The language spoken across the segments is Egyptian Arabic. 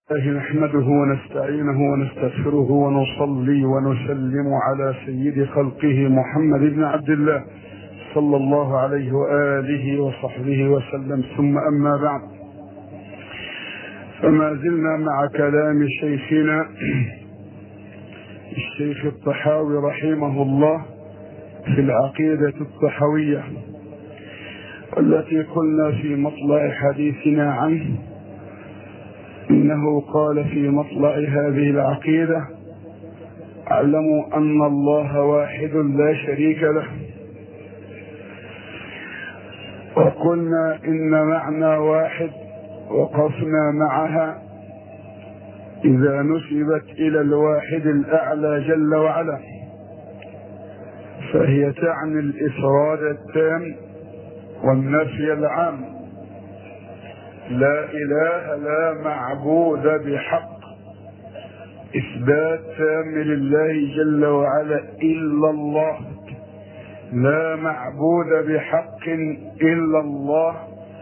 الله نحمده ونستعينه ونستغفره ونصلي ونسلم على سيد خلقه محمد بن عبد الله صلى الله عليه واله وصحبه وسلم ثم اما بعد فما زلنا مع كلام شيخنا الشيخ الطحاوي رحمه الله في العقيده الطحويه والتي قلنا في مطلع حديثنا عنه انه قال في مطلع هذه العقيده اعلموا ان الله واحد لا شريك له وقلنا ان معنى واحد وقفنا معها اذا نسبت الى الواحد الاعلى جل وعلا فهي تعني الافراد التام والنفي العام لا اله لا معبود بحق اثبات تام لله جل وعلا الا الله لا معبود بحق الا الله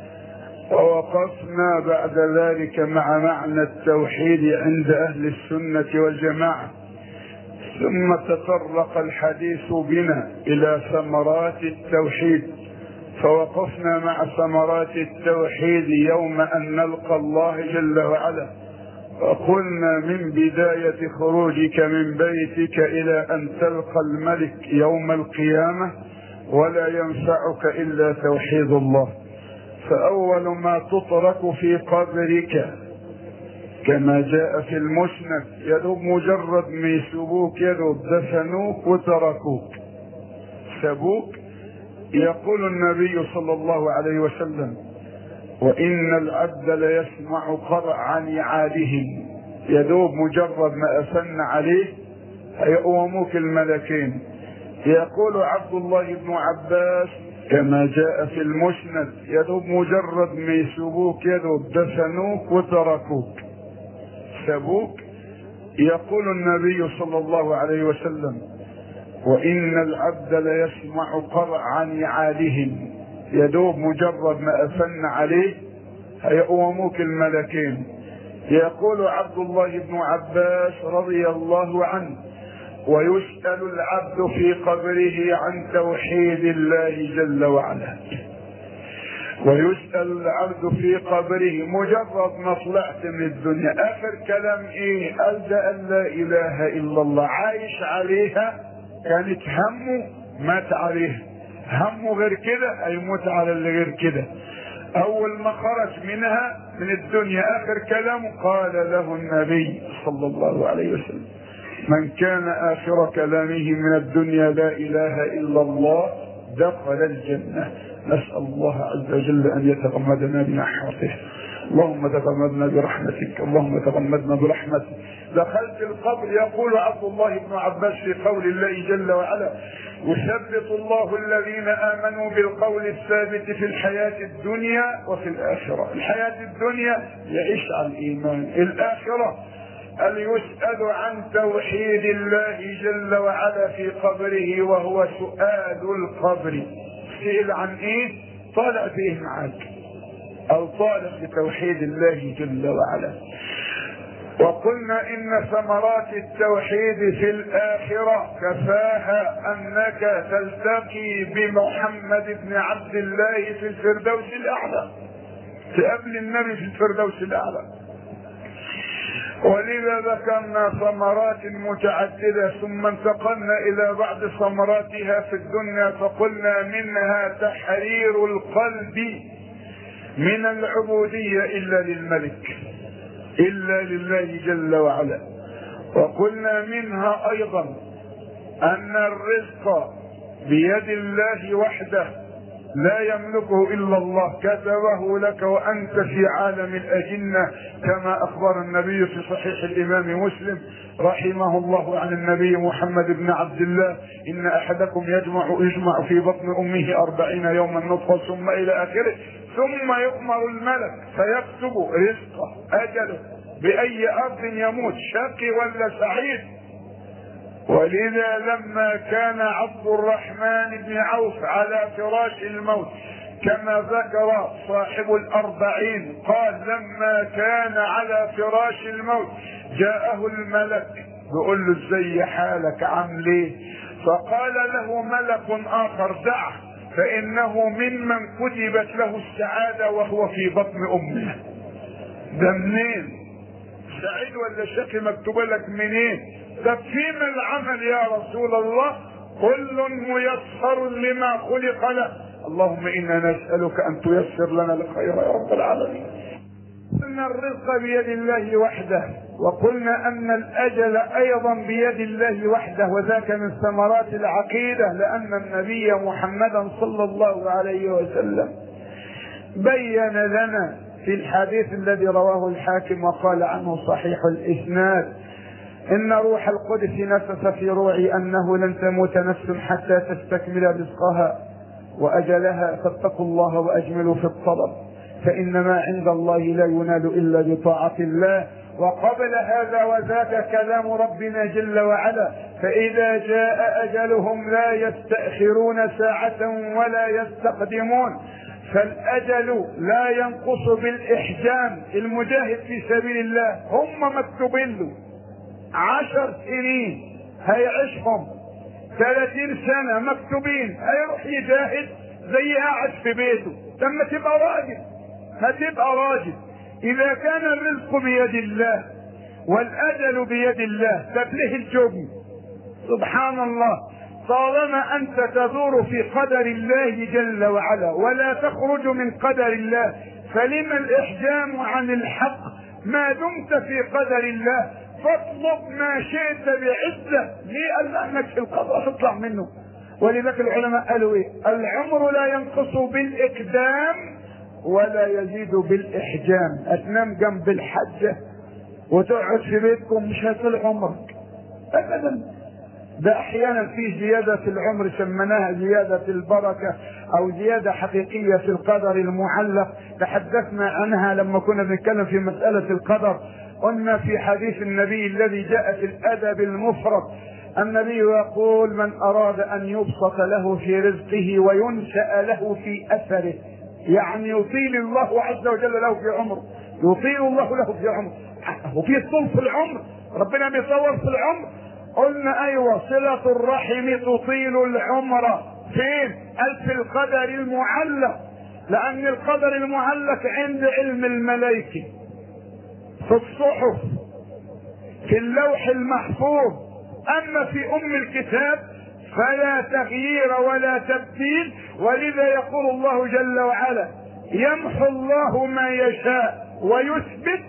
ووقفنا بعد ذلك مع معنى التوحيد عند اهل السنه والجماعه ثم تطرق الحديث بنا الى ثمرات التوحيد فوقفنا مع ثمرات التوحيد يوم ان نلقى الله جل وعلا وقلنا من بدايه خروجك من بيتك الى ان تلقى الملك يوم القيامه ولا ينفعك الا توحيد الله فاول ما تترك في قبرك كما جاء في المسند يدوب مجرد ما يسبوك يدوب دفنوك وتركوك سبوك يقول النبي صلى الله عليه وسلم وإن العبد ليسمع قرع نعالهم يدوب مجرد ما أثن عليه هيقوموك الملكين يقول عبد الله بن عباس كما جاء في المسند يدوب مجرد ما يسبوك يدوب دفنوك وتركوك سبوك يقول النبي صلى الله عليه وسلم وإن العبد ليسمع قرع نعالهم يدوب مجرد ما أفن عليه هيقوموك الملكين يقول عبد الله بن عباس رضي الله عنه ويسأل العبد في قبره عن توحيد الله جل وعلا ويسأل العبد في قبره مجرد ما طلعت من الدنيا آخر كلام إيه قال ده أن لا إله إلا الله عايش عليها كانت همه مات عليها همه غير كده هيموت على اللي غير كده اول ما خرج منها من الدنيا اخر كلامه قال له النبي صلى الله عليه وسلم من كان اخر كلامه من الدنيا لا اله الا الله دخل الجنه نسال الله عز وجل ان يتغمدنا بنحمته اللهم تغمدنا برحمتك اللهم تغمدنا برحمتك دخلت القبر يقول عبد الله بن عباس في قول الله جل وعلا يثبت الله الذين امنوا بالقول الثابت في الحياه الدنيا وفي الاخره الحياه الدنيا يعيش على الايمان الاخره أن يسأل عن توحيد الله جل وعلا في قبره وهو سؤال القبر سئل عن ايه طالع فيه معاك او طالع بتوحيد الله جل وعلا وقلنا ان ثمرات التوحيد في الاخره كفاها انك تلتقي بمحمد بن عبد الله في الفردوس الاعلى تقابل النبي في الفردوس الاعلى ولذا ذكرنا ثمرات متعدده ثم انتقلنا الى بعض ثمراتها في الدنيا فقلنا منها تحرير القلب من العبوديه الا للملك الا لله جل وعلا وقلنا منها ايضا ان الرزق بيد الله وحده لا يملكه الا الله كتبه لك وانت في عالم الاجنه كما اخبر النبي في صحيح الامام مسلم رحمه الله عن النبي محمد بن عبد الله ان احدكم يجمع يجمع في بطن امه أربعين يوما نطفه ثم الى اخره ثم يؤمر الملك فيكتب رزقه اجله باي ارض يموت شقي ولا سعيد ولذا لما كان عبد الرحمن بن عوف على فراش الموت كما ذكر صاحب الأربعين قال لما كان على فراش الموت جاءه الملك بيقول له ازاي حالك عامل ايه فقال له ملك آخر دعه فإنه ممن كتبت له السعادة وهو في بطن أمه ده منين سعيد ولا شكي مكتوب لك منين طب فيما العمل يا رسول الله كل ميسر لما خلق له اللهم انا نسالك ان تيسر لنا الخير يا رب العالمين قلنا الرزق بيد الله وحده وقلنا ان الاجل ايضا بيد الله وحده وذاك من ثمرات العقيده لان النبي محمدا صلى الله عليه وسلم بين لنا في الحديث الذي رواه الحاكم وقال عنه صحيح الاسناد ان روح القدس نفس في روعي انه لن تموت نفس حتى تستكمل رزقها واجلها فاتقوا الله واجملوا في الطلب فان ما عند الله لا ينال الا بطاعه الله وقبل هذا وذاك كلام ربنا جل وعلا فاذا جاء اجلهم لا يستاخرون ساعه ولا يستقدمون فالاجل لا ينقص بالاحجام المجاهد في سبيل الله هم مكتوبين له عشر سنين هيعيشهم ثلاثين سنة مكتوبين هيروح يجاهد زي قاعد في بيته لما تبقى راجل ما تبقى راجل إذا كان الرزق بيد الله والأجل بيد الله تبليه الجبن سبحان الله طالما أنت تدور في قدر الله جل وعلا ولا تخرج من قدر الله فلما الإحجام عن الحق ما دمت في قدر الله فاطلب ما شئت بعزة ليه قال لأنك في القضاء تطلع منه ولذلك العلماء قالوا ايه العمر لا ينقص بالإقدام ولا يزيد بالإحجام هتنام جنب الحجة وتقعد في بيتكم مش هيطول عمرك أبدا ده احيانا في زياده في العمر سميناها زياده البركه او زياده حقيقيه في القدر المعلق تحدثنا عنها لما كنا بنتكلم في مساله القدر قلنا في حديث النبي الذي جاء في الادب المفرد النبي يقول من اراد ان يبسط له في رزقه وينشا له في اثره يعني يطيل الله عز وجل له في عمره يطيل الله له في عمره وفي طول في العمر ربنا بيطور في العمر قلنا ايوه صلة الرحم تطيل العمر فين؟ قال في القدر المعلق لان القدر المعلق عند علم الملائكة في الصحف في اللوح المحفوظ اما في ام الكتاب فلا تغيير ولا تبديل ولذا يقول الله جل وعلا يمحو الله ما يشاء ويثبت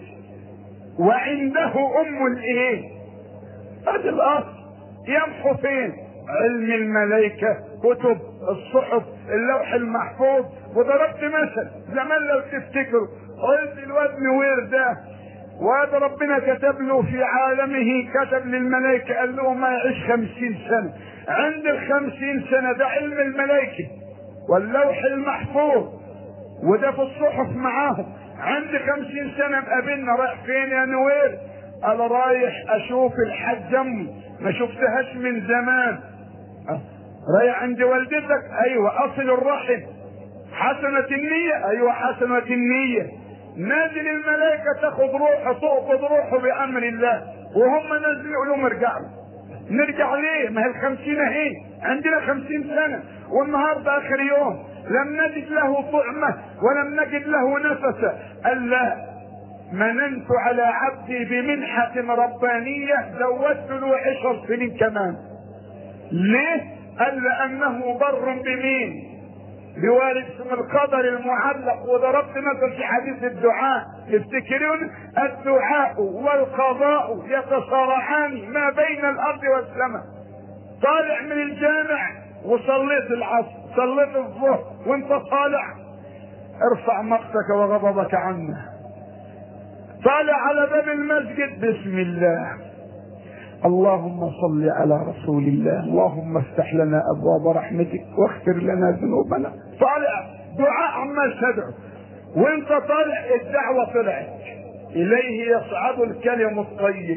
وعنده ام الايه هذا الاصل يمحو فين علم الملائكة كتب الصحف اللوح المحفوظ وضربت مثل زمان لو تفتكروا قلت الواد نوير ده وهذا ربنا كتب له في عالمه كتب للملائكة قال له ما يعيش خمسين سنة عند الخمسين سنة ده علم الملائكة واللوح المحفوظ وده في الصحف معاهم عندي خمسين سنة مقابلنا رايح فين يا نوير انا رايح اشوف الحج امي ما شفتهاش من زمان أه. رايح عند والدتك ايوه اصل الرحم حسنة النية ايوه حسنة النية نازل الملائكة تاخد روحه تقبض روحه بامر الله وهم نازلين يقولوا لهم ارجعوا نرجع ليه ما هي الخمسين اهي عندنا خمسين سنة والنهاردة اخر يوم لم نجد له طعمة ولم نجد له نفسا قال لا مننت على عبدي بمنحة ربانية زودت له عشر سنين كمان ليه قال لانه بر بمين بوارث من القدر المعلق وضربت مثل في حديث الدعاء تفتكرون الدعاء والقضاء يتصارعان ما بين الارض والسماء طالع من الجامع وصليت العصر صليت الظهر وانت طالع ارفع مقتك وغضبك عنه طالع على باب المسجد بسم الله اللهم صل على رسول الله اللهم افتح لنا ابواب رحمتك واغفر لنا ذنوبنا طالع دعاء عمال تدعو وانت طالع الدعوه طلعت اليه يصعد الكلم الطيب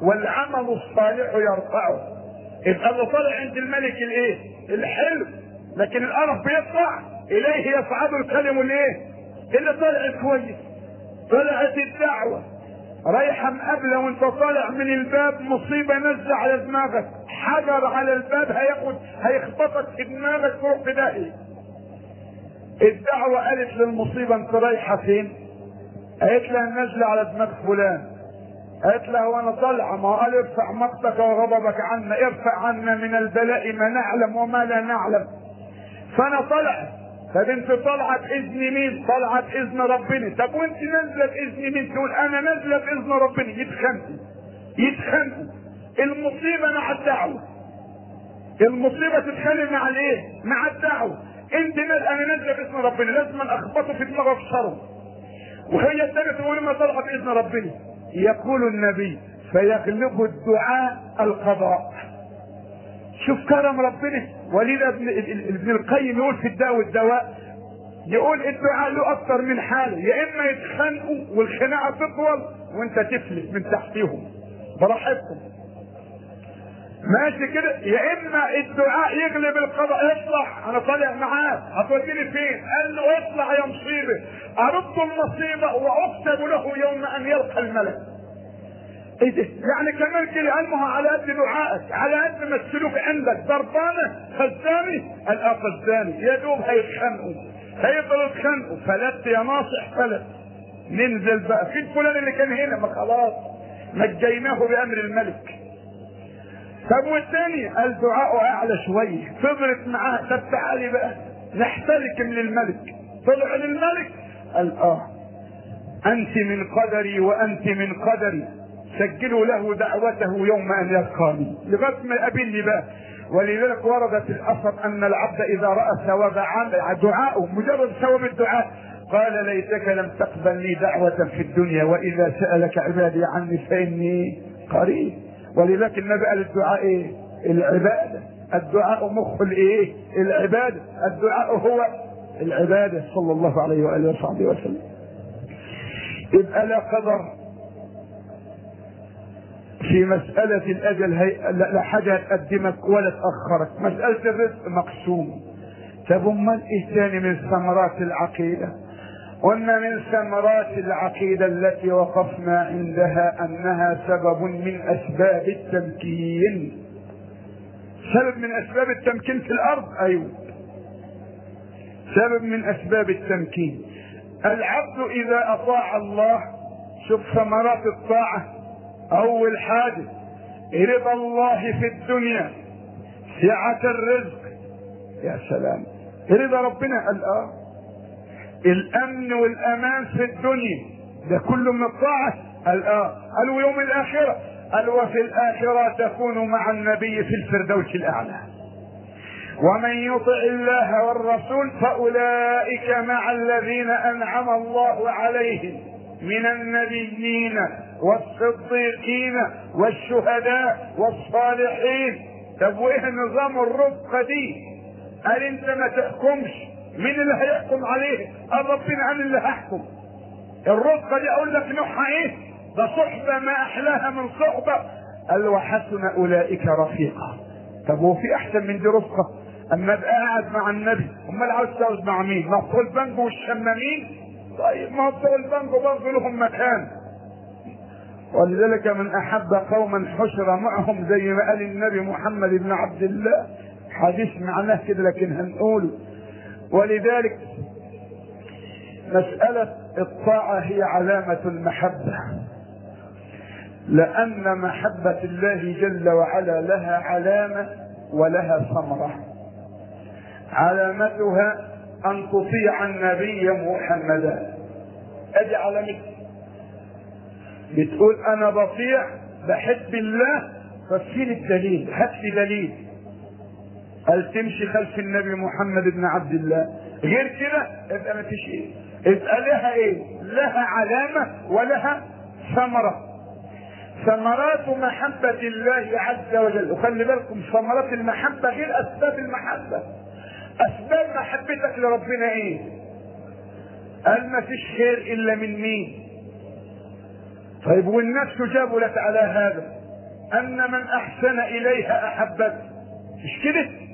والعمل الصالح يرفعه يبقى اللي طالع عند الملك الايه الحلو لكن القرف بيطلع اليه يصعد الكلم الايه اللي طلع كويس طلعت الدعوة رايحة مقابلة وانت طالع من الباب مصيبة نزة على دماغك حجر على الباب هياخد هيخبطك في دماغك تروح في داهية الدعوة قالت للمصيبة انت رايحة فين؟ قالت لها نازلة على دماغ فلان قالت له وانا طالعة ما قال ارفع مقتك وغضبك عنا ارفع عنا من البلاء ما نعلم وما لا نعلم فانا طلعت طب انت طالعه باذن مين؟ طالعه باذن ربنا، طب وانت نازله باذن مين؟ تقول انا نازله باذن ربنا، يتخانقوا يتخانقوا المصيبه مع الدعوه المصيبه تتخانق مع الايه؟ مع الدعوه انت نازل انا نازله باذن ربنا لازم اخبطه في دماغه في شره وهي الثانيه تقول ما طالعه باذن ربنا يقول النبي فيغلب الدعاء القضاء شوف كرم ربنا ولذا ابن, ابن القيم يقول في الداء والدواء يقول الدعاء له اكثر من حاله يا اما يتخانقوا والخناقه تطول وانت تفلت من تحتهم براحتكم ماشي كده يا اما الدعاء يغلب القضاء اطلع انا طالع معاك هتوديني فين قال له اطلع يا مصيبه ارد المصيبه واكتب له يوم ان يلقى الملك ايه ده؟ يعني كمان كده علمها على قد دعائك على قد ما السلوك عندك ضربانه خزاني قال اه خزاني يا دوب هيتخانقوا هيفضلوا يتخانقوا فلت يا ناصح فلت ننزل بقى في فلان اللي كان هنا ما خلاص نجيناه بامر الملك طب والثاني قال دعاءه اعلى شويه فضلت معاه طب تعالي بقى نحترك من الملك طلع للملك قال اه انت من قدري وانت من قدري سجلوا له دعوته يوم ان يلقاني لغايه ما يقابلني بقى ولذلك ورد في الاثر ان العبد اذا راى ثواب دعاءه مجرد ثواب الدعاء قال ليتك لم تقبل لي دعوة في الدنيا وإذا سألك عبادي عني فإني قريب ولذلك النبي قال الدعاء إيه؟ العبادة الدعاء مخ الإيه؟ العبادة الدعاء هو العبادة صلى الله عليه وآله وصحبه وسلم يبقى لا قدر في مسألة الأجل هي لا حاجة تقدمك ولا تأخرك مسألة الرزق مقسوم طب أمال إيه تاني من ثمرات العقيدة قلنا من ثمرات العقيدة التي وقفنا عندها أنها سبب من أسباب التمكين سبب من أسباب التمكين في الأرض أيوه سبب من أسباب التمكين العبد إذا أطاع الله شوف ثمرات الطاعة أول حاجة رضا الله في الدنيا سعة الرزق يا سلام رضا ربنا قال اه الامن والامان في الدنيا ده كله من الطاعه قال اه قال ويوم الاخره قال وفي الاخره تكون مع النبي في الفردوس الاعلى ومن يطع الله والرسول فاولئك مع الذين انعم الله عليهم من النبيين والصديقين والشهداء والصالحين طب وايه نظام الرفقه دي قال انت ما تحكمش مين اللي هيحكم عليه قال ربنا انا اللي هحكم الرفقه دي اقول لك نوعها ايه ده صحبه ما احلاها من صحبه قال وحسن اولئك رفيقا طب هو في احسن من دي رفقه اما ابقى قاعد مع النبي امال عاوز تقعد مع مين مع بتوع البنك والشمامين طيب ما بتوع البنك برضه لهم مكان ولذلك من احب قوما حشر معهم زي ما قال النبي محمد بن عبد الله حديث معناه كده لكن هنقوله ولذلك مسألة الطاعة هي علامة المحبة لأن محبة الله جل وعلا لها علامة ولها ثمرة علامتها أن تطيع النبي محمدا أدي علامة بتقول أنا بطيع بحب الله ففين الدليل هات لي دليل قال تمشي خلف النبي محمد بن عبد الله غير كده يبقى ما فيش ايه يبقى لها ايه لها علامة ولها ثمرة ثمرات محبة الله عز وجل وخلي بالكم ثمرات المحبة غير أسباب المحبة أسباب محبتك لربنا إيه؟ قال ما فيش خير إلا من مين؟ طيب والنفس جابلت على هذا أن من أحسن إليها أحبته مش كده؟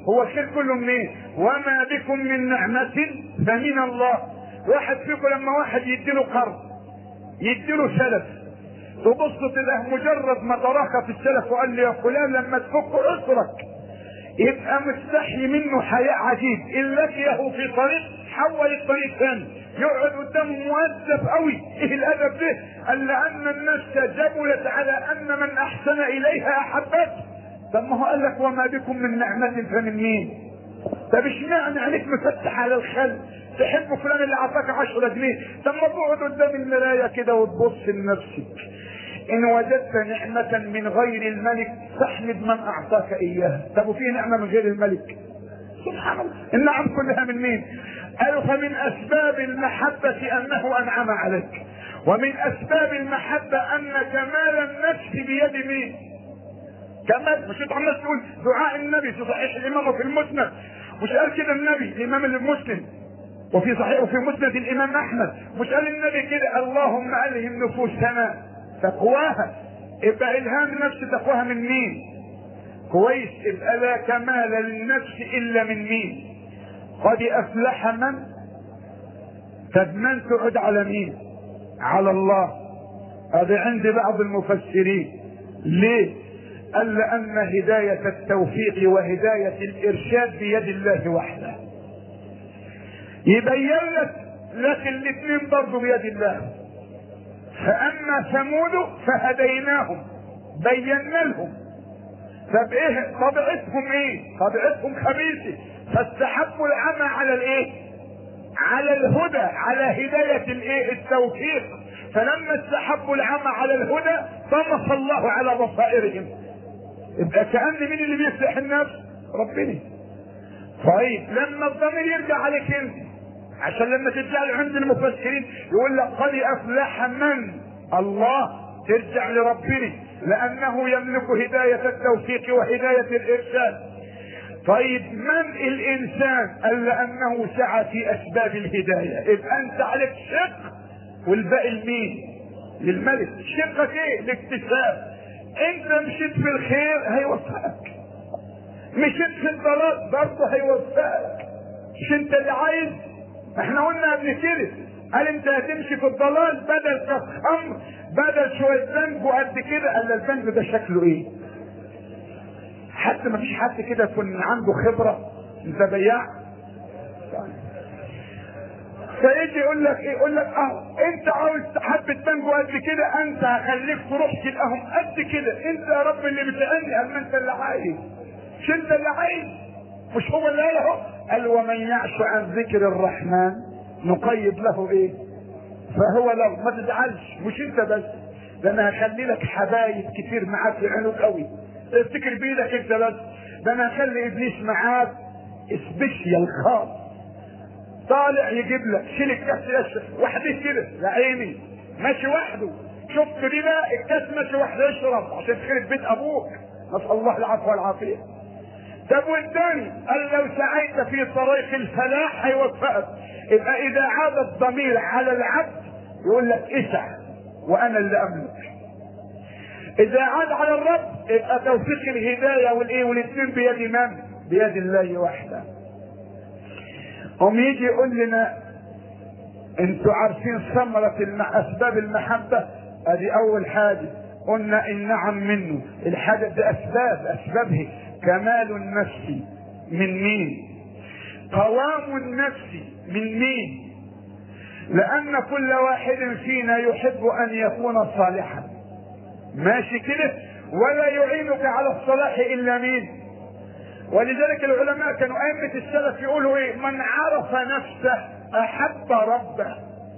هو الخير كله منين وما بكم من نعمة فمن الله واحد فيكم لما واحد يديله قرض يديله سلف تبص تلاقيه مجرد ما تراخى في السلف وقال لي يا فلان لما تفك عسرك يبقى مستحي منه حياء عجيب ان لقيه في طريق حول الطريق ثاني يقعد قدامه مؤدب قوي ايه الادب ده قال لان النفس جبلت على ان من احسن اليها احبته طب ما هو قال لك وما بكم من نعمة فمن مين؟ طب اشمعنى عليك مفتح على الخل تحب فلان اللي اعطاك 10 جنيه طب ما تقعد قدام المرايه كده وتبص لنفسك ان وجدت نعمة من غير الملك فاحمد من اعطاك اياها طب وفي نعمة من غير الملك سبحان الله النعم كلها من مين قالوا فمن اسباب المحبة انه انعم عليك ومن اسباب المحبة ان كمال النفس بيد مين كمال مش انت عمال تقول دعاء النبي في صحيح الامام وفي المسند مش قال كده النبي الامام المسلم وفي صحيح وفي مسند الامام احمد مش قال النبي كده اللهم الهم نفوسنا تقواها يبقى الهام النفس تقواها من مين كويس يبقى لا كمال للنفس الا من مين قد افلح من طب من تعد على مين على الله هذا عند بعض المفسرين ليه قال لان هداية التوفيق وهداية الارشاد بيد الله وحده يبين لك لكن الاثنين برضه بيد الله فاما ثمود فهديناهم بينا لهم طب ايه طبيعتهم ايه طبيعتهم خبيثه فاستحبوا العمى على الايه على الهدى على هداية الايه التوفيق فلما استحبوا العمى على الهدى طمس الله على بصائرهم يبقى كأن مين اللي بيفتح النفس ربنا طيب لما الضمير يرجع عليك انت عشان لما ترجع له عند المفسرين يقول لك قد افلح من الله ترجع لربنا لانه يملك هداية التوفيق وهداية الارشاد طيب من الانسان قال لانه سعى في اسباب الهداية يبقى انت عليك شق والباقي لمين للملك شقك ايه الاكتساب انت مشيت في الخير هيوفقك مشيت في الضلال برضه هيوفقك مش انت اللي عايز احنا قلنا قبل كده قال انت هتمشي في الضلال بدل كاس خمر بدل شويه بنج وقد كده قال البنج ده شكله ايه؟ حتى ما فيش حد كده يكون عنده خبره انت بياع فيجي يقول لك ايه يقول لك اه انت عاوز حبه بنج قد كده انت هخليك تروح تلقاهم قد كده انت يا رب اللي بتسالني قال ما انت اللي عايز مش انت اللي عايز مش هو اللي قال اهو قال ومن يعش عن ذكر الرحمن نقيد له ايه فهو لو ما تزعلش مش انت بس ده انا هخلي لك حبايب كتير معاك يعينوك قوي افتكر بايدك انت بس ده انا هخلي ابليس معاك سبيشيال خاص طالع يجيب لك شيل الكاس يشرب وحده كده يا عيني ماشي وحده شفت دي بقى الكاس ماشي وحده يشرب عشان تخرب بيت ابوك نسال الله العفو والعافيه طب والتاني قال لو سعيت في طريق الفلاح هيوفقك يبقى اذا عاد الضمير على العبد يقول لك اسع وانا اللي املك اذا عاد على الرب يبقى توفيق الهدايه والايه والاثنين بيد من بيد الله وحده هم يجي يقول لنا انتوا عارفين ثمرة المح... اسباب المحبة ادي اول حاجة قلنا النعم منه الحاجة دي اسباب اسبابها كمال النفس من مين قوام النفس من مين لان كل واحد فينا يحب ان يكون صالحا ماشي كده ولا يعينك على الصلاح الا مين ولذلك العلماء كانوا ائمه السلف يقولوا ايه من عرف نفسه احب ربه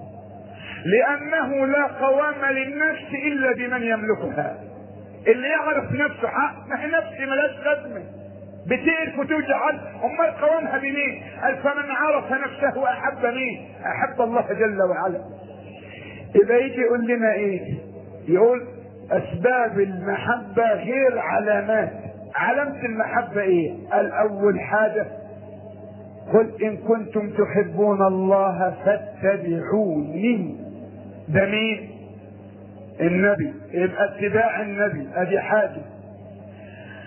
لانه لا قوام للنفس الا بمن يملكها اللي يعرف نفسه حق ما هي نفسي ملاش لازمه بتقرف وتوجع امال قوامها بمين؟ قال فمن عرف نفسه احب مين؟ احب الله جل وعلا. اذا يجي يقول لنا ايه؟ يقول اسباب المحبه غير علامات. علامه المحبه ايه؟ قال اول حاجه قل ان كنتم تحبون الله فاتبعوني. ده مين؟ النبي يبقى اتباع النبي ادي حاجه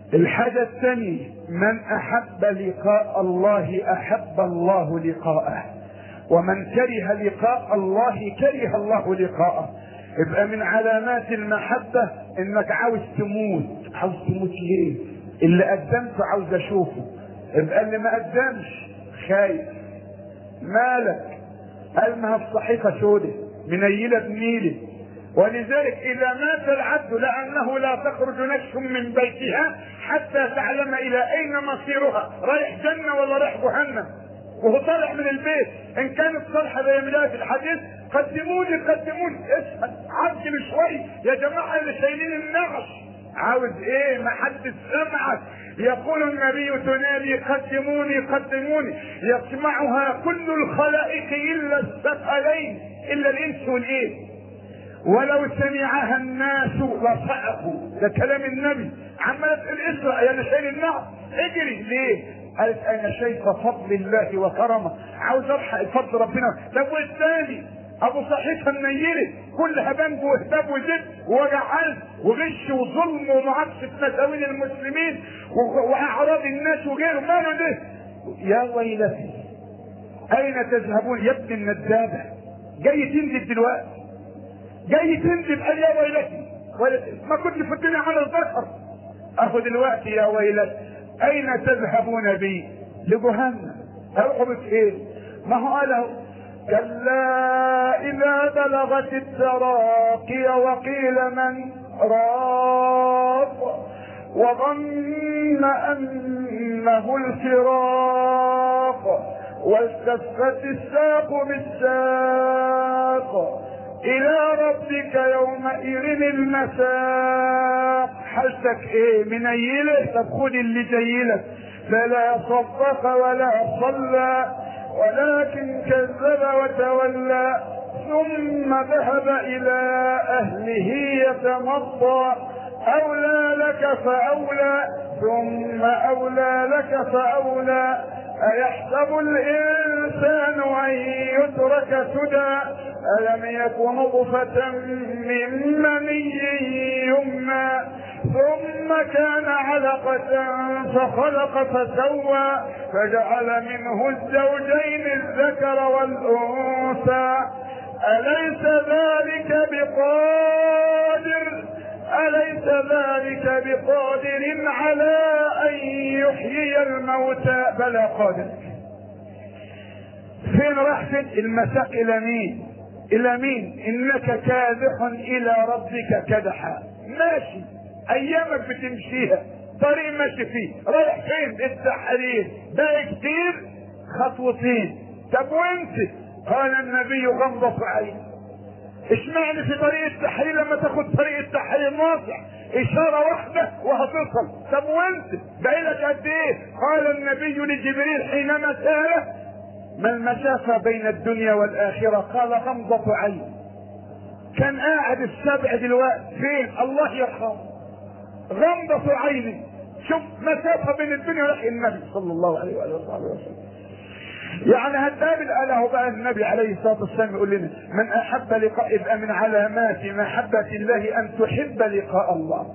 الحاجة الثانية من أحب لقاء الله أحب الله لقاءه ومن كره لقاء الله كره الله لقاءه يبقى من علامات المحبة انك عاوز تموت عاوز تموت ليه اللي قدمته عاوز اشوفه يبقى اللي ما قدمش خايف مالك قال ما في صحيفة سودة منيلة بنيلة ولذلك إذا مات العبد لأنه لا تخرج نفس من بيتها حتى تعلم إلى أين مصيرها رايح جنة ولا رايح جهنم وهو طالع من البيت إن كانت صالحة زي ما في الحديث قدموني قدموني اسأل عجل شوي يا جماعة اللي شايلين النعش عاوز ايه ما حد سمعك يقول النبي تنادي قدموني قدموني يسمعها كل الخلائق الا الثقلين الا الانس والايه ولو سمعها الناس لصعقوا ده كلام النبي عمال تقول اسرع يا انا شايل النعم اجري ليه قالت انا شايفه فضل الله وكرمه عاوز الحق فضل ربنا طب والثاني ابو صحيفه منيله كلها بنج واهتاب وزد ووجع قلب وغش وظلم ومعاكسه مساوين المسلمين واعراض الناس وغيره ماله ده يا ويلتي اين تذهبون يا ابن الندابه جاي تنزل دلوقتي جاي تنزل قال يا ويلتي ما كنت في الدنيا على الذكر اهو دلوقتي يا ويلتي اين تذهبون بي لجهنم اروحوا ايه ما هو قال كلا إذا بلغت التراقي وقيل من راق وظن أنه الفراق والتفت الساق بالساق إلى ربك يومئذ المساق حالتك ايه منيلة طب خد اللي جايلك فلا صدق ولا صلى ولكن كذب وتولى ثم ذهب الى اهله يتمطى اولى لك فاولى ثم اولى لك فاولى ايحسب الانسان ان يترك سدى الم يك نطفه من مني يمنى ثم كان علقة فخلق فسوى فجعل منه الزوجين الذكر والأنثى أليس ذلك بقادر أليس ذلك بقادر على أن يحيي الموتى بلى قادر فين راح فين المساق إلى مين إلى مين إنك كادح إلى ربك كدحا ماشي ايامك بتمشيها طريق ماشي فيه رايح فين التحرير باقي كتير خطوتين طب وانت قال النبي غمضة عين اشمعنى في طريق التحرير لما تاخد طريق التحرير ناصع اشارة واحدة وهتصل طب وانت باقي لك قد ايه قال النبي لجبريل حينما سأله ما المسافة بين الدنيا والآخرة قال غمضة عين كان قاعد السبع دلوقتي فين الله يرحمه غمضة عيني شوف مسافة بين الدنيا وبين النبي صلى الله عليه وآله وصحبه وسلم يعني هتقابل قاله بقى النبي عليه الصلاة والسلام يقول لنا من أحب لقاء يبقى من علامات محبة الله أن تحب لقاء الله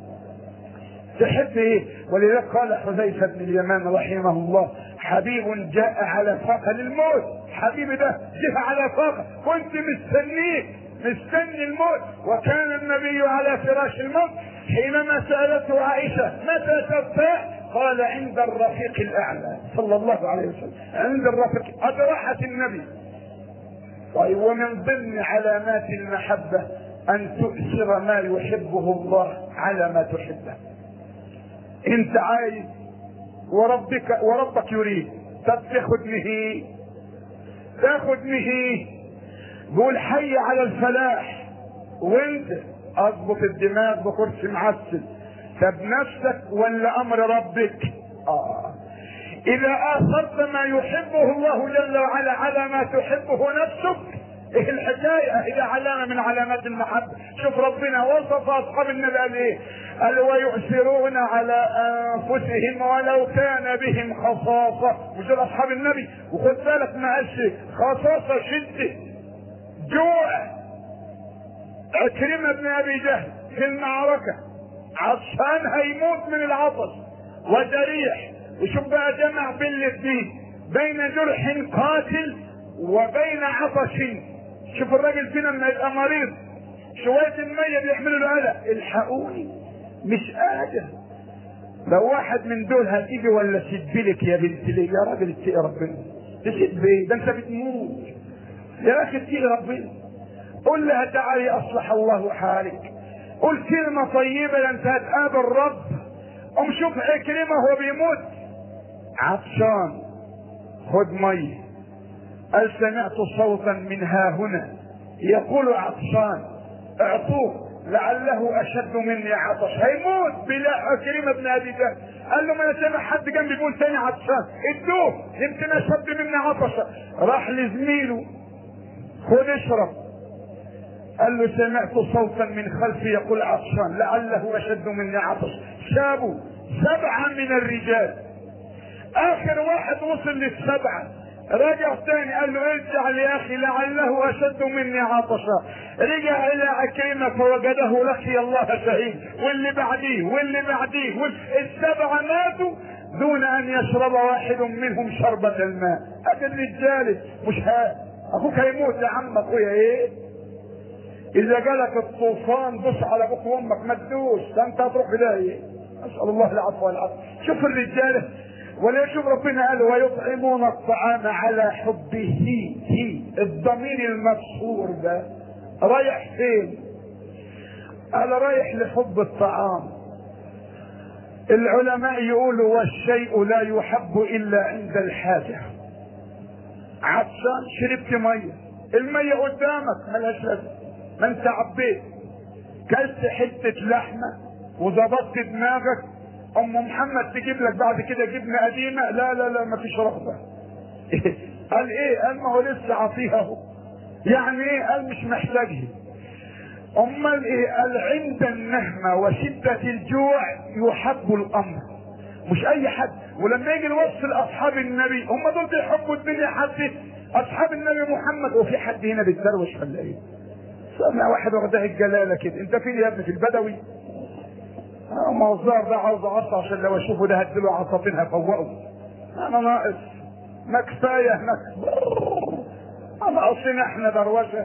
تحب ايه ولذلك قال حذيفة بن اليمان رحمه الله حبيب جاء على فاقة للموت حبيبي ده جه على فاقة كنت مستنيك مستني الموت وكان النبي على فراش الموت حينما سألته عائشة متى ترتاح قال عند الرفيق الأعلى صلى الله عليه وسلم عند الرفيق قد راحت النبي طيب ومن ضمن علامات المحبة أن تؤثر ما يحبه الله على ما تحبه أنت عايز وربك وربك يريد طب تاخد مهي تاخد مهي قول حي على الفلاح وانت اضبط الدماغ بكرسي معسل طب نفسك ولا امر ربك اه اذا اثرت ما يحبه الله جل وعلا على ما تحبه نفسك ايه الحكاية هي علامة من علامات المحبة شوف ربنا وصف اصحاب النبي قال ايه قال ويؤثرون على انفسهم ولو كان بهم خصاصة مش اصحاب النبي وخد بالك ما قالش خصاصة شدة جوع عكرمة بن ابي جهل في المعركة عطشان هيموت من العطش وجريح وشوف بقى جمع بين الاثنين بين جرح قاتل وبين عطش شوف الراجل فينا لما يبقى مريض شوية المية بيحملوا له قلق الحقوني مش قادر لو واحد من دول هتيجي ولا تدبلك يا بنت ليه يا راجل اتقي ربنا تسيب بايه ده انت بتموت يا اخي اتقي ربنا قل لها تعالي اصلح الله حالك قل كلمة طيبة ده انت هتقابل رب قوم شوف عكرمة هو بيموت عطشان خد مية قال سمعت صوتا من ها هنا يقول عطشان اعطوه لعله اشد مني عطش هيموت بلا كريم ابن ابي جهل قال له ما انا سامع حد جنبي بيقول تاني عطشان ادوه يمكن اشد مني عطشا راح لزميله خد اشرب قال له سمعت صوتا من خلفي يقول عطشان لعله اشد مني عطش شابوا سبعه من الرجال اخر واحد وصل للسبعه رجع تاني قال له ارجع يا اخي لعله اشد مني عطشا رجع الى عكيمة فوجده لقي الله شهيد واللي بعديه واللي بعديه السبعة ماتوا دون ان يشرب واحد منهم شربة الماء ادي الرجال مش ها اخوك هيموت يا عم اخويا ايه اذا جالك الطوفان بص على ابوك وامك ما تدوس ده انت هتروح بدايه اسال الله العفو والعافيه شوف الرجاله ولا يشوف ربنا قال ويطعمون الطعام على حبه هي الضمير المكسور ده رايح فين قال رايح لحب الطعام العلماء يقولوا والشيء لا يحب الا عند الحاجه عطشان شربت ميه الميه قدامك ملهاش لازمه ما انت عبيت كلت حته لحمه وظبطت دماغك ام محمد تجيب لك بعد كده جبنه قديمه لا لا لا ما فيش رغبه قال ايه قال ما هو لسه عطيها اهو يعني ايه قال مش محتاجها امال ايه قال عند النهمه وشده الجوع يحب الامر مش اي حد ولما يجي الوصف لاصحاب النبي هم دول بيحبوا الدنيا حد اصحاب النبي محمد وفي حد هنا بيتدروش ولا ايه سامع واحد واخدها الجلاله كده انت فين يا ابني في البدوي ما هو الظاهر ده عاوز عصا عشان لو اشوفه ده هديله عصافين هفوقه انا ناقص ما كفايه هناك ناقصين احنا دروشه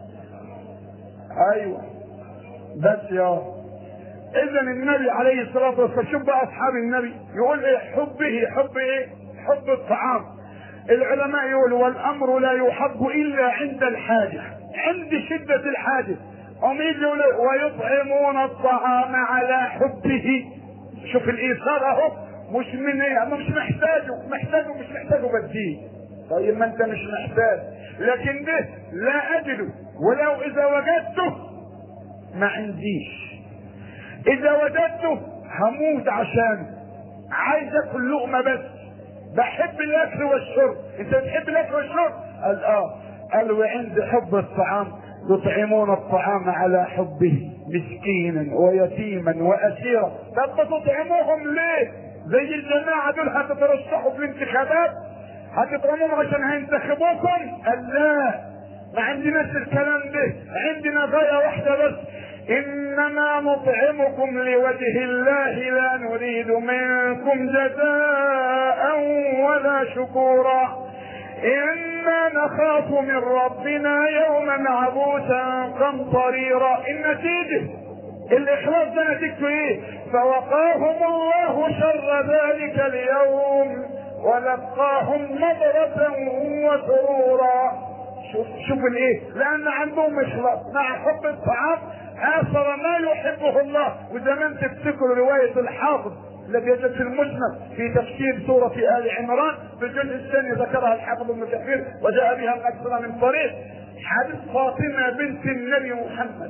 ايوه بس يا اذا النبي عليه الصلاه والسلام شوف بقى اصحاب النبي يقول ايه حبه حب ايه حب الطعام العلماء يقولوا والامر لا يحب الا عند الحاجه عند شده الحاجه هم يجوا ويطعمون الطعام على حبه شوف الايثار اهو مش من ايه مش محتاجه محتاجه مش محتاجه بديه طيب ما انت مش محتاج لكن ده لا اجده ولو اذا وجدته ما عنديش اذا وجدته هموت عشانه عايز اكل لقمه بس بحب الاكل والشرب انت بتحب الاكل والشرب قال اه قال وعند حب الطعام يطعمون الطعام على حبه مسكينا ويتيما واسيرا طب تطعموهم ليه زي الجماعه دول هتترشحوا في الانتخابات هتطعموهم عشان هينتخبوكم قال لا ما عندناش الكلام ده عندنا غايه واحده بس انما نطعمكم لوجه الله لا نريد منكم جزاء ولا شكورا انا نخاف من ربنا يوما عبوسا قمطريرا النتيجه الاخلاص ده نتيجته ايه فوقاهم الله شر ذلك اليوم ولقاهم نظرة وسرورا شوف شوف الايه لان عندهم اخلاص مع حب الطعام اثر ما يحبه الله وزمان تفتكروا رواية الحافظ الذي يوجد في المسند في تفسير سورة آل عمران في الجزء الثاني ذكرها الحافظ ابن كثير وجاء بها من أكثر من طريق حديث فاطمة بنت النبي محمد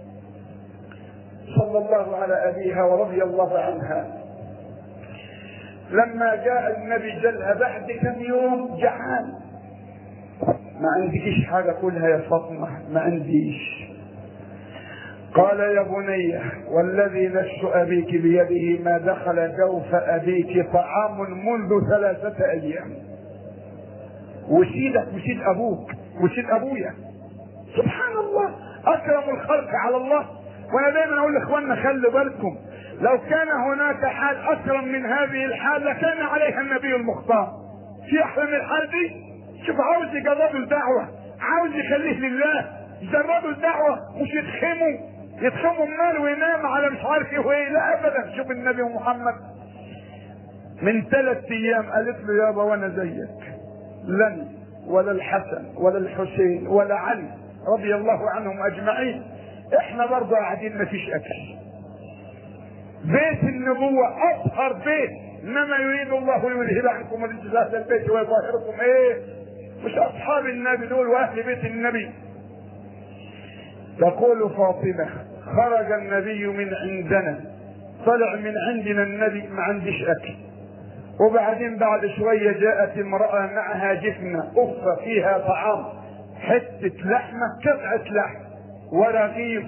صلى الله على أبيها ورضي الله عنها لما جاء النبي جلها بعد كم يوم جعان ما عندكش حاجة كلها يا فاطمة ما عنديش قال يا بني والذي نفس أبيك بيده ما دخل جوف أبيك طعام منذ ثلاثة أيام وسيدك وسيد أبوك وسيد أبويا سبحان الله أكرم الخلق على الله وأنا دايما أقول لإخواننا خلوا بالكم لو كان هناك حال اكرم من هذه الحال لكان عليها النبي المختار في احلى من الحال دي شوف عاوز يجربوا الدعوه عاوز يخليه لله يجربوا الدعوه مش يتخموا يتخموا مال وينام على مش عارف ايه وايه لا ابدا شوف النبي محمد من ثلاث ايام قالت له يابا وانا زيك لن ولا الحسن ولا الحسين ولا علي رضي الله عنهم اجمعين احنا برضه قاعدين مفيش اكل بيت النبوة اطهر بيت انما يريد الله ليذهب عنكم الرجس اهل البيت ويطهركم ايه مش اصحاب النبي دول واهل بيت النبي تقول فاطمة خرج النبي من عندنا طلع من عندنا النبي ما عنديش اكل وبعدين بعد شوية جاءت امرأة معها جفنة أف فيها طعام حتة لحمة قطعة لحم ورغيف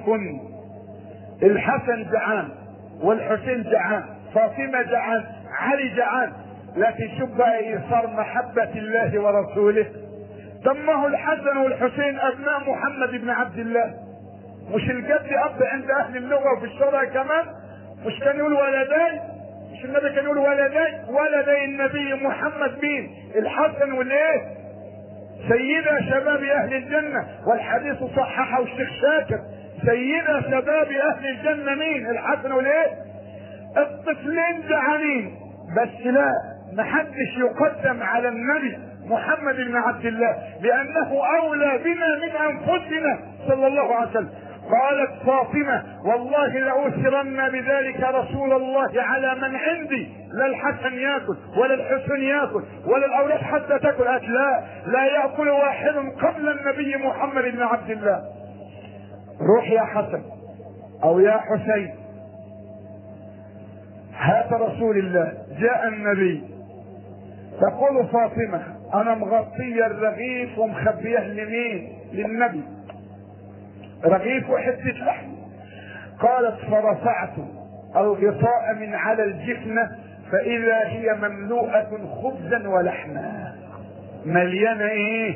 الحسن جعان والحسين جعان فاطمة جعان علي جعان لكن شوف بقى ايثار محبة الله ورسوله طب ما هو الحسن والحسين ابناء محمد بن عبد الله مش الجد اب عند اهل اللغة وفي الشرع كمان مش كان يقول ولدين مش النبي كان يقول ولدي ولدي النبي محمد مين الحسن والايه سيدة شباب اهل الجنة والحديث صححه الشيخ شاكر سيدة شباب اهل الجنة مين الحسن والايه الطفلين جعانين بس لا محدش يقدم على النبي محمد بن عبد الله لانه اولى بنا من انفسنا صلى الله عليه وسلم قالت فاطمة والله لأوثرن بذلك رسول الله على من عندي لا الحسن ياكل ولا الحسن ياكل ولا الأولاد حتى تاكل قالت لا لا يأكل واحد قبل النبي محمد بن عبد الله روح يا حسن أو يا حسين هات رسول الله جاء النبي تقول فاطمة أنا مغطية الرغيف ومخبيه لمين؟ للنبي رغيف وحتة لحم قالت فرفعت الغطاء من على الجفنة فإذا هي مملوءة خبزا ولحما مليانة ايه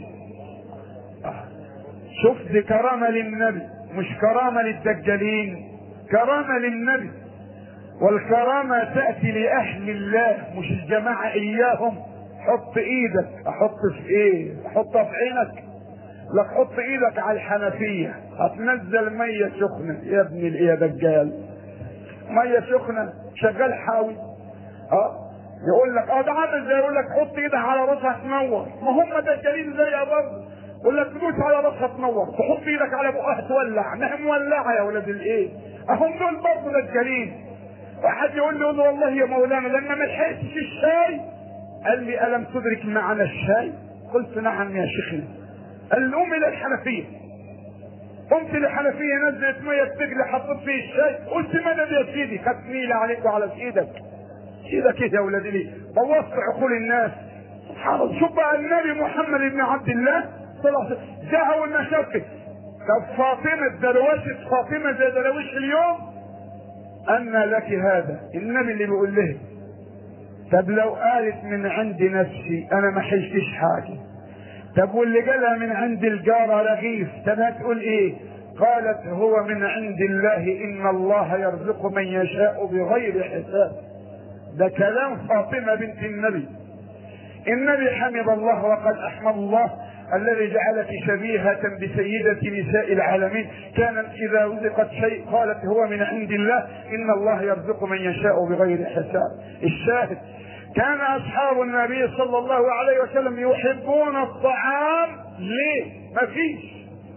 شوف دي كرامة للنبي مش كرامة للدجالين كرامة للنبي والكرامة تأتي لأهل الله مش الجماعة إياهم حط إيدك أحط في إيه أحطها في عينك لك حط ايدك على الحنفية هتنزل مية سخنة يا ابن يا دجال مية سخنة شغال حاوي اه يقول لك اه ده عامل زي يقول لك حط ايدك على راسها تنور ما هم دجالين زي برضه يقول لك تدوس على راسها تنور تحط ايدك على بقها تولع ما هي مولعه يا ولاد الايه اهم دول برضه دجالين واحد يقول لي والله يا مولانا لما ما لحقتش الشاي قال لي الم تدرك معنى الشاي قلت نعم يا شيخنا قال لي قوم الى الحنفيه قمت للحنفيه نزلت ميه بتجري حطيت فيه الشاي قلت مدد يا سيدي خدت نيله عليك وعلى ايدك ايدك ايه يا ولادي ليه بوظت عقول الناس سبحان الله شوف بقى النبي محمد بن عبد الله صلى الله عليه وسلم جاء والمشاكل طب فاطمه دروشه فاطمه زي درويش اليوم ان لك هذا النبي اللي بيقول له طب لو قالت من عند نفسي انا ما حشتش حاجه طب واللي قالها من عند الجارة رغيف طب هتقول ايه قالت هو من عند الله ان الله يرزق من يشاء بغير حساب ده كلام فاطمة بنت النبي النبي حمد الله وقد احمد الله الذي جعلك شبيهة بسيدة نساء العالمين كانت إذا رزقت شيء قالت هو من عند الله إن الله يرزق من يشاء بغير حساب الشاهد كان اصحاب النبي صلى الله عليه وسلم يحبون الطعام ليه ما فيش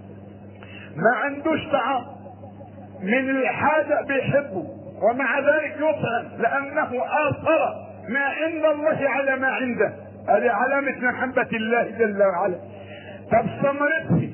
ما عندوش طعام من الحاجة بيحبه ومع ذلك يطعم لأنه آثر ما عند الله على ما عنده هذه علامة محبة الله جل وعلا طب ثمرته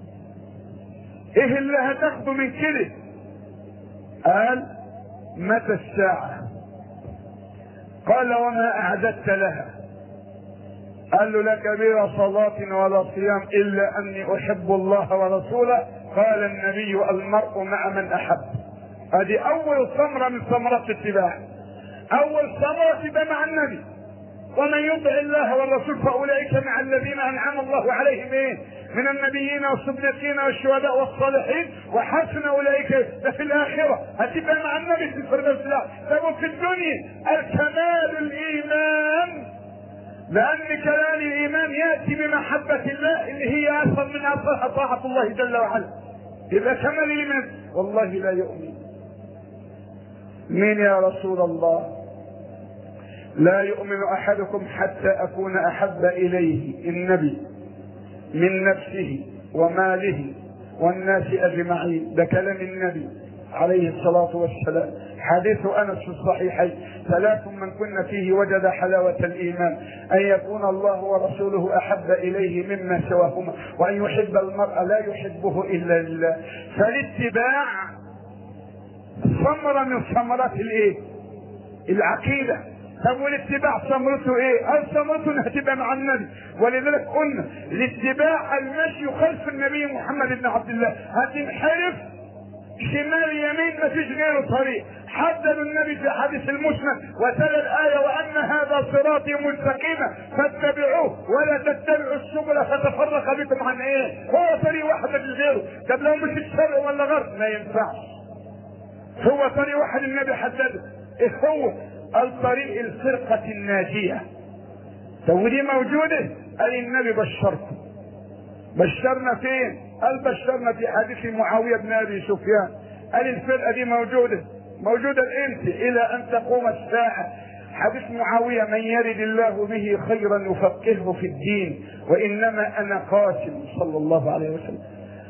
ايه اللي هتاخده من كده قال متى الساعه قال وما أعددت لها قال له لا كبير صلاة ولا صيام إلا أني أحب الله ورسوله قال النبي المرء مع من أحب هذه أول ثمرة من ثمرات الاتباع أول ثمرة تبقى مع النبي ومن يطع الله والرسول فأولئك مع الذين أنعم الله عليهم إيه من النبيين والصديقين والشهداء والصالحين وحسن اولئك ده في الاخره هتبقى مع النبي في الفردوس لا طب في الدنيا الكمال الايمان لان كلام الايمان ياتي بمحبه الله اللي هي اثر من اثرها طاعه الله جل وعلا يبقى كمال الايمان والله لا يؤمن مين يا رسول الله لا يؤمن احدكم حتى اكون احب اليه النبي من نفسه وماله والناس اجمعين ده كلام النبي عليه الصلاة والسلام حديث أنس في الصحيحين ثلاث من كن فيه وجد حلاوة الإيمان أن يكون الله ورسوله أحب إليه مما سواهما وأن يحب المرء لا يحبه إلا لله فالاتباع ثمرة من ثمرات الإيه؟ العقيدة طب والاتباع ثمرته ايه؟ قال ثمرته انها تبقى مع النبي ولذلك قلنا الاتباع المشي خلف النبي محمد بن عبد الله هتنحرف شمال يمين ما فيش غيره طريق حدد النبي في حديث المسند وتلا الآية وأن هذا صراطي مستقيما فاتبعوه ولا تتبعوا السبل فتفرق بكم عن ايه؟ هو طريق واحد مفيش غيره طب لو مش الشرق ولا غرب ما ينفعش هو طريق واحد النبي حدده ايه هو؟ الطريق الفرقة الناجية طب ودي موجودة قال النبي بشركم بشرنا فين قال بشرنا في حديث معاوية بن أبي سفيان قال الفرقة دي موجودة موجودة الانت إلى أن تقوم الساعة حديث معاوية من يرد الله به خيرا يفقهه في الدين وإنما أنا قاسم صلى الله عليه وسلم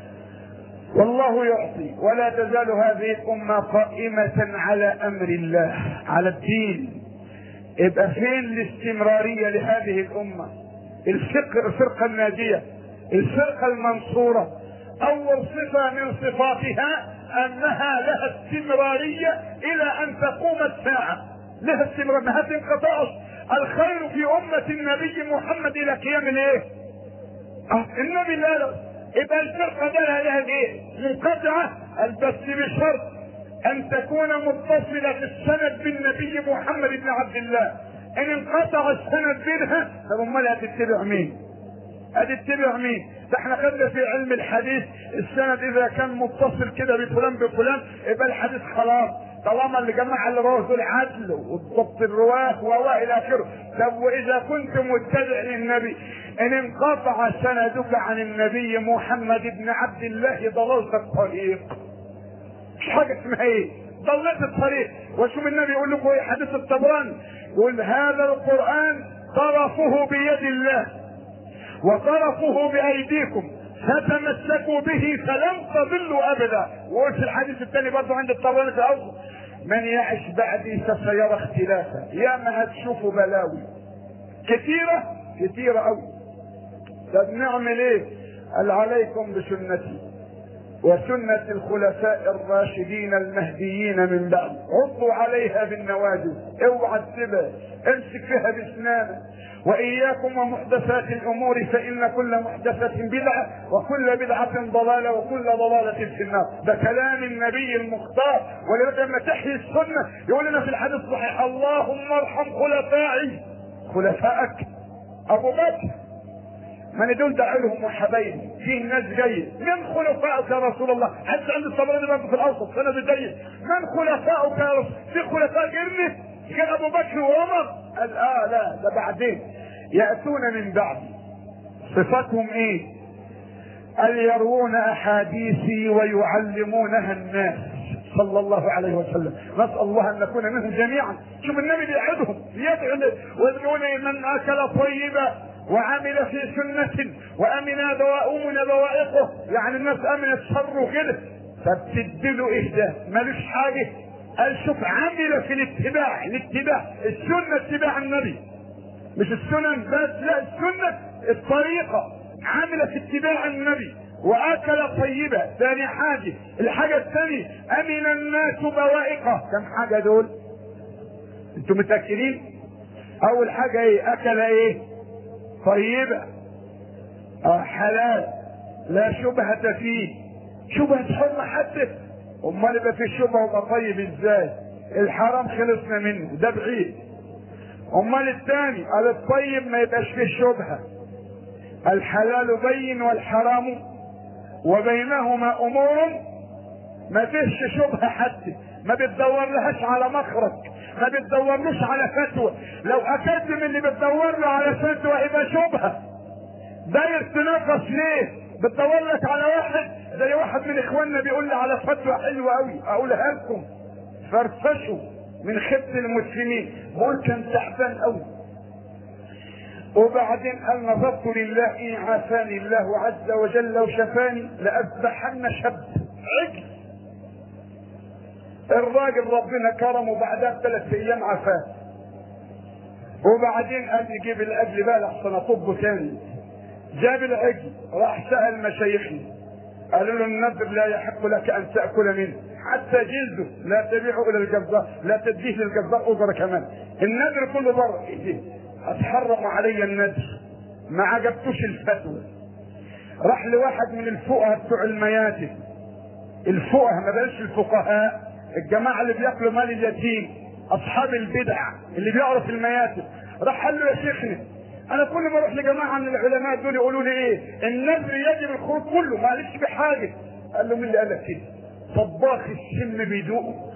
والله يعطي ولا تزال هذه الأمة قائمة على أمر الله على الدين يبقى فين الاستمرارية لهذه الأمة الفقه الفرقة الناجية الفرقة المنصورة أول صفة من صفاتها أنها لها استمرارية إلى أن تقوم الساعة لها استمرار ما هتنقطعش الخير في أمة النبي محمد إلى قيام الإيه؟ أه النبي لا لا يبقى الفرقة ده لها ايه؟ منقطعة بس بشرط أن تكون متصلة السند بالنبي محمد بن عبد الله إن انقطع السند بينها طب أمال هتتبع مين؟ هتتبع مين؟ ده احنا خدنا في علم الحديث السند إذا كان متصل كده بفلان بفلان يبقى الحديث خلاص طالما اللي جمع اللي رواه دول عدل وضبط الرواه والى اخره طب واذا كنت متبع للنبي ان انقطع سندك عن النبي محمد بن عبد الله ضللت الطريق مش حاجه اسمها ايه ضللت الطريق وشوف النبي يقول لكم ايه حديث الطبراني يقول هذا القران طرفه بيد الله وطرفه بايديكم فتمسكوا به فلن تضلوا ابدا وقلت الحديث الثاني برضه عند الطبراني في الاوسط من يعش بعدي فسيرى اختلافا يا ما هتشوفوا بلاوي كثيره كثيره قوي طب نعمل ايه قال عليكم بسنتي وسنة الخلفاء الراشدين المهديين من بعد عضوا عليها بالنواجذ اوعى تسيبها امسك فيها باسنانك واياكم ومحدثات الامور فان كل محدثه بدعه وكل بدعه ضلاله وكل ضلاله في النار ده كلام النبي المختار ولذلك لما تحيي السنه يقول لنا في الحديث الصحيح اللهم ارحم خلفائي خلفائك ابو بكر من دول دعوا وحبايبي فيه ناس جيد من خلفائك يا رسول الله حتى عند الطبراني برضه في الاوسط سند جيد من خلفائك يا رسول في خلفاء جرمه كان ابو بكر وعمر قال اه لا ده بعدين ياتون من بعد صفاتهم ايه قال يروون احاديثي ويعلمونها الناس صلى الله عليه وسلم نسال الله ان نكون منهم جميعا شوف النبي بيعدهم يدعو ويدعون من اكل طيبا وعمل في سنة وأمن دوائم بوائقه يعني الناس أمنت شره كده فبتديله إهداء ملوش حاجة قال شوف عمل في الاتباع الاتباع السنة اتباع النبي مش السنن بس لا السنة الطريقة عمل في اتباع النبي واكل طيبة ثاني حاجة الحاجة الثانية امن الناس بوائقه كم حاجة دول انتم متأكدين اول حاجة ايه اكل ايه طيبة اه حلال لا شبهة فيه شبهة حرمة حتى امال يبقى في شبهة ويبقى طيب ازاي الحرام خلصنا منه ده بعيد امال الثاني قال الطيب ما يبقاش فيه شبهة الحلال بين والحرام وبينهما امور ما فيش شبهه حتى ما بتدور لهاش على مخرج ما بتدورلوش على فتوى لو اكدت من اللي بتدور له على فتوى يبقى شبهه داير تناقص ليه بتدور لك على واحد زي واحد من اخواننا بيقول لي على فتوى حلوه قوي اقولها لكم فرفشوا من خبز المسلمين بقول كان تعبان قوي وبعدين قال نظرت لله ان عافاني الله عز وجل وشفاني لاذبحن شاب عجل الراجل ربنا كرمه بعدها بثلاث ايام عفاه وبعدين قال يجيب الاجل بقى لحسن اطبه تاني جاب العجل راح سال مشايخنا قالوا له النذر لا يحق لك ان تاكل منه حتى جلده لا تبيعه الى الجزار لا تديه للجزار اجره كمان النذر كله بره إيه؟ اتحرم علي النذر ما عجبتوش الفتوى راح لواحد من الفقهاء بتوع المياتم الفقهاء ما بلاش الفقهاء الجماعه اللي بياكلوا مال اليتيم اصحاب البدع اللي بيقروا في المياتم راح قال له يا شيخنا انا كل ما اروح لجماعه من العلماء دول يقولوا لي ايه النذر يجب الخروج كله معلش بحاجه قال له مين اللي قال لك كده طباخ السم بيدوقه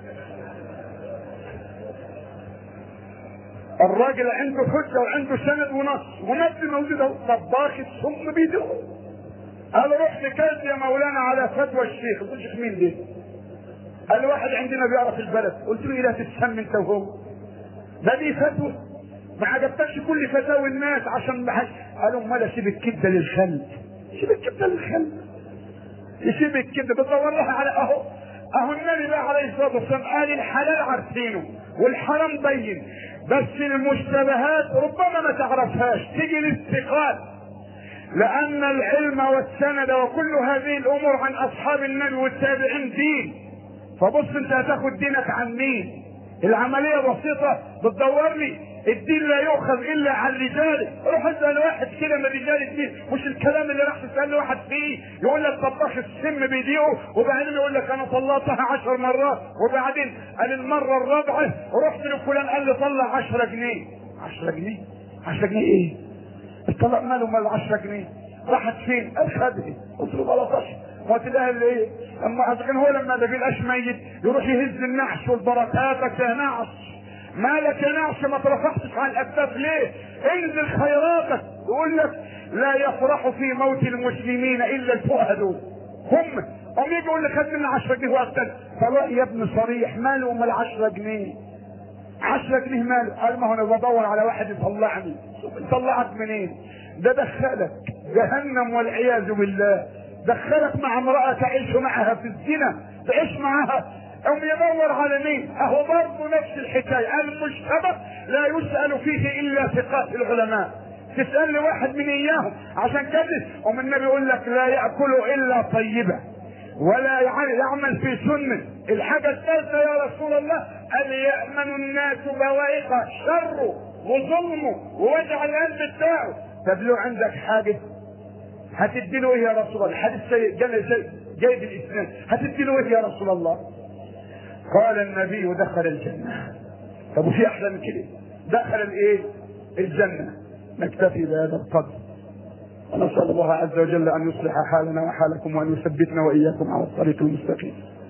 الراجل عنده حجه وعنده سند ونص ونص موجود اهو طباخ السم بيدوقه قال رحت كلت يا مولانا على فتوى الشيخ قلت الشيخ مين ده؟ قال لي واحد عندنا بيعرف البلد قلت له ايه لا تتسم انت وهو ده دي فتوى ما عجبتكش كل فتاوي الناس عشان بحاجة. قالوا امال اسيب الكبده للخل سيب الكبده للخل يسيب الكبده بتدور لها على اهو اهو النبي بقى عليه الصلاه والسلام قال الحلال عارفينه والحرام بين بس المشتبهات ربما ما تعرفهاش تيجي الاستقال لان العلم والسند وكل هذه الامور عن اصحاب النبي والتابعين دين فبص انت هتاخد دينك عن مين العمليه بسيطه بتدور لي الدين لا يؤخذ الا عن رجاله روح اسال واحد كده من رجال الدين مش الكلام اللي راح تسال واحد فيه يقول لك طباخ السم بيديقه وبعدين يقول لك انا طلعتها عشر مرات وبعدين قال المره الرابعه رحت لفلان قال لي طلع 10 جنيه 10 جنيه 10 جنيه ايه؟ الطلاق ماله مال 10 جنيه راحت فين؟ قال خدها قلت له بلاطش ما تلاقي اللي ايه؟ اما كان هو لما ده بيلاقيش ميت يروح يهز النعش والبركاتك يا نعش مالك يا نعش ما ترفعتش على الاكتاف ليه؟ انزل خيراتك يقول لك لا يفرح في موت المسلمين الا الفقهاء دول هم هم يجي يقول لك خد مني 10 جنيه واقتل طلاق يا ابن صريح ماله امال 10 جنيه 10 جنيه ماله قال ما هو انا بدور على واحد يطلعني يطلعك منين؟ ده دخلك جهنم والعياذ بالله دخلك مع امرأة تعيش معها في الزنا تعيش معها أو يدور على مين أهو برضه نفس الحكاية المجتمع لا يسأل فيه إلا ثقات العلماء تسأل لي واحد من إياهم عشان كده ومن النبي يقول لك لا يأكل إلا طيبة ولا يعمل في سنة الحاجة الثالثة يا رسول الله قال يأمن الناس بوائقه شره وظلمه ووجع القلب بتاعه طب لو عندك حاجة هتدي له ايه يا رسول الله الحديث سيء جيد الاسلام هتدي له ايه يا رسول الله قال النبي دخل الجنة طب وفي احلى من كده دخل الايه الجنة نكتفي بهذا القدر ونسأل الله عز وجل أن يصلح حالنا وحالكم وأن يثبتنا وإياكم على الطريق المستقيم